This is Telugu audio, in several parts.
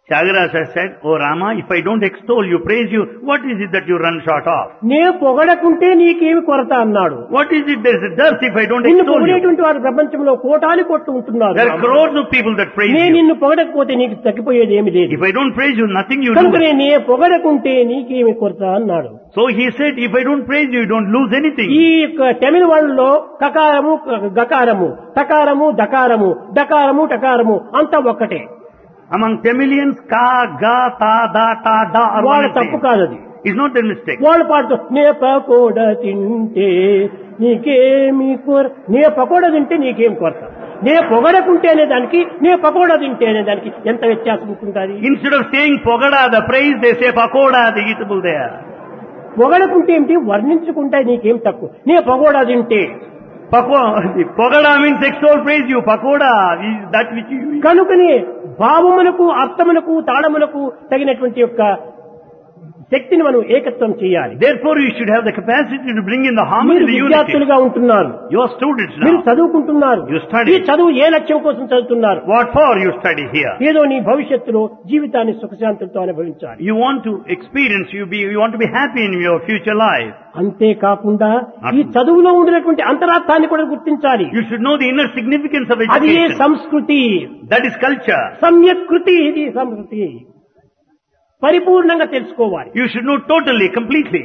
Tyagaraja said, Oh Rama, if I don't extol you, praise you, what is it that you run short of? నే పొగడకుంటే నీకేమి కొరత అన్నాడు What is it there is a dearth if I don't నిన్ను extol you? పొగిడేటువంటి వారు ప్రపంచంలో కోటాలి కొట్టు ఉంటున్నారు There are crores of people that praise నేను you. నిన్ను పొగడకపోతే నీకు తగ్గిపోయేది ఏమి లేదు If I don't praise you, nothing you కనుక lose. నే పొగడకుంటే నీకేమి కొరత అన్నాడు So he said, if I don't praise you, you don't lose anything. ఈ యొక్క తమిళ వాళ్ళలో కకారము క- గకారము తకారము దకారము డకారము టకారము అంతా ఒక్కటే Among Tamilians, ka, ga, ta, da, ta, da are వాళ్ళ one and తప్పు same. కాదు అది It's not their mistake. వాళ్ళు పాడుతూ నే పకోడ తింటే నీకేమి కొర నే పకోడ తింటే నీకేం కొరత నే పొగడకుంటే అనే దానికి నే పకోడ తింటే అనే దానికి ఎంత వ్యత్యాసం ఉంటుంది Instead of saying pogada, the praise, they say pakoda, the eatable there. పొగడకుంటే ఏమిటి వర్ణించుకుంటే నీకేం తక్కువ నే పకోడా తింటే Pako, pogada means extol praise you. Pakoda is that which you eat. కనుకనే భావములకు అర్థములకు తాళములకు తగినటువంటి యొక్క శక్తిని మనం ఏకత్వం చేయాలి Therefore, you should have the capacity to bring in the harmony, మీరు the unity. విద్యార్థులుగా ఉంటున్నారు You are students మీరు now. చదువుకుంటున్నారు You study. ఈ చదువు ఏ లక్ష్యం కోసం చదువుతున్నారు What for you study here? ఏదో నీ భవిష్యత్తులో జీవితాన్ని సుఖశాంతులతో అనుభవించాలి You want to experience, you be, you want to be happy in your future life. అంతేకాకుండా ఈ చదువులో ఉండినటువంటి అంతరార్థాన్ని కూడా గుర్తించాలి You should know the inner significance of అది ఏ education. సంస్కృతి That is culture. సమ్యకృతి ఇది సంస్కృతి పరిపూర్ణంగా తెలుసుకోవాలి You should know totally, completely.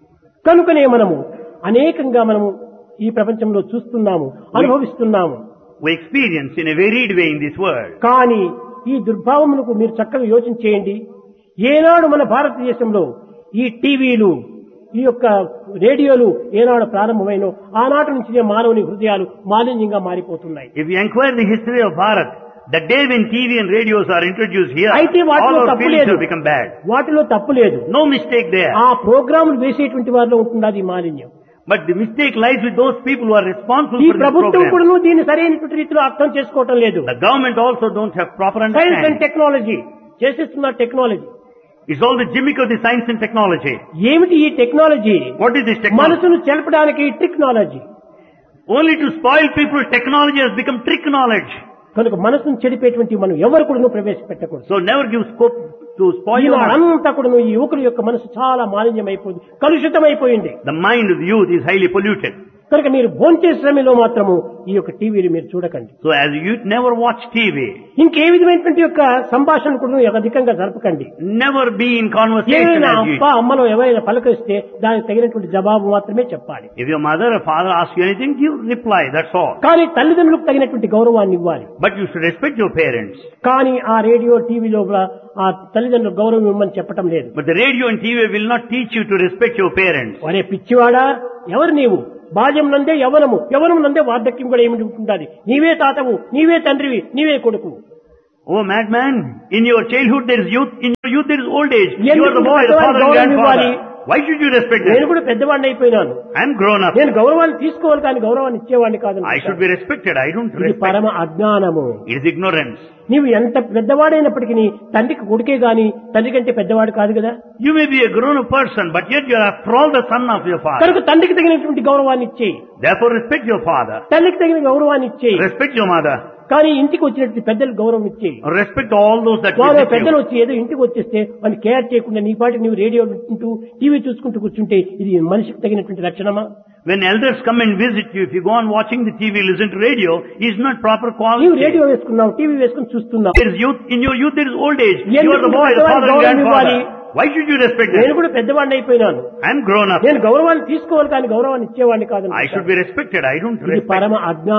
కనుకనే మనము అనేకంగా మనము ఈ ప్రపంచంలో చూస్తున్నాము అనుభవిస్తున్నాము We experience in a varied way in this world. కానీ ఈ దుర్భావములకు మీరు చక్కగా యోచన చేయండి ఏనాడు మన భారతదేశంలో ఈ టీవీలు ఈ యొక్క రేడియోలు ఏనాడు ప్రారంభమైనో ఆనాటి నుంచి మానవుని హృదయాలు మాలిన్యంగా మారిపోతున్నాయి If you inquire the history of Bharat, the day when TV and radios are introduced here, అయితే all వాటిలో our తప్పు feelings లేదు have become bad. వాటిలో తప్పు లేదు No mistake there. ఆ ప్రోగ్రాములు వేసేటువంటి వారిలో ఉంటుంది ఈ మాలిన్యం But the mistake lies with those people who are responsible ఈ for this ప్రభుత్వం program. కూడా దీన్ని సరైనటువంటి రీతిలో అర్థం చేసుకోవటం లేదు The government also don't have proper science and understanding. Technology చేసేస్తున్నారు technology It's all the gimmick of the science and technology. ఏమిటి ఈ technology What is this technology? మనసును చెలపడానికి technology Only to spoil people, technology has become trick knowledge. కనుక మనసును చెడిపేటువంటి మనం ఎవరు కూడా ప్రవేశపెట్టకూడదు So never give scope to spoil your mind. అంతా కూడా ఈ యువకుల యొక్క మనసు చాలా మాలిన్యం అయిపోయింది కలుషితం అయిపోయింది The mind of the youth is highly polluted. కనుక మీరు భోంచే శ్రమలో మాత్రము ఈ యొక్క టీవీని మీరు చూడకండి So as a youth, never watch TV. ఇంకే విధమైనటువంటి యొక్క సంభాషణ కూడా అధికంగా జరపకండి Never be in conversation ఏమైనా as you అప్ప అమ్మలో ఎవరైనా పలకరిస్తే దానికి తగినటువంటి జవాబు మాత్రమే చెప్పాలి If your mother or father asks you anything, give reply, that's all. కానీ తల్లిదండ్రులకు తగినటువంటి గౌరవాన్ని ఇవ్వాలి But you should respect your parents. కానీ ఆ రేడియో టీవీలో కూడా ఆ తల్లిదండ్రులకు గౌరవం ఇవ్వమని చెప్పటం లేదు But the radio and TV will not teach you to respect your parents. ఒరే పిచ్చివాడా ఎవరు నీవు బాల్యం నందే యవనము యవనం నందే వార్ధక్యం కూడా ఏమిటి ఉంటుండాలి నీవే తాతవు నీవే తండ్రివి నీవే కొడుకు Oh madman, in your childhood there is youth, in your youth there is old age. You ఎందుకు are the boy, the పెద్దవాడికి father and గౌరవం grandfather. ఇవ్వాలి? Why should you respect నేను them? కూడా పెద్దవాడిని అయిపోయినాను I am grown up. నేను గౌరవాన్ని తీసుకోవాలి కానీ గౌరవాన్ని ఇచ్చేవాడిని కాదు I should be respected. I don't ఇది respect. పరమ అజ్ఞానము It is ignorance. నీవు ఎంత పెద్దవాడైనప్పటికీ నీ తండ్రికి కొడుకే గాని తండ్రి కంటే పెద్దవాడు కాదు కదా You may be a grown up person, but yet you are after all the son of your father. కనుక తండ్రికి తగినటువంటి గౌరవాన్ని ఇచ్చేయి Therefore respect your father. తల్లికి తగిన గౌరవాన్ని ఇచ్చేయి Respect your mother. కానీ ఇంటికి వచ్చినటువంటి పెద్దలకు గౌరవం ఇచ్చేయి Respect all those that వాళ్ళు visit పెద్దలు you. వచ్చి ఏదో ఇంటికి వచ్చేస్తే వాళ్ళు కేర్ చేయకుండా నీ పాటి నువ్వు రేడియో వింటూ టీవీ చూసుకుంటూ కూర్చుంటే ఇది మనిషికి తగినటువంటి లక్షణమా When elders come and visit you, if you go on watching the TV, listen to radio, is not proper నీవు quality. రేడియో వేసుకున్నావు టీవీ వేసుకుని చూస్తున్నావు There is youth, in your youth there is old age. You ఎందుకు are the boy, the పెద్దవాడికి father and గౌరవం grandfather. ఇవ్వాలి? Why should you respect నేను them? కూడా పెద్దవాడిని అయిపోయినాను I am grown up. నేను గౌరవాన్ని తీసుకోవాలి కానీ గౌరవాన్ని ఇచ్చేవాడిని కాదు I should be respected. I don't ఇది respect. పరమ అజ్ఞానం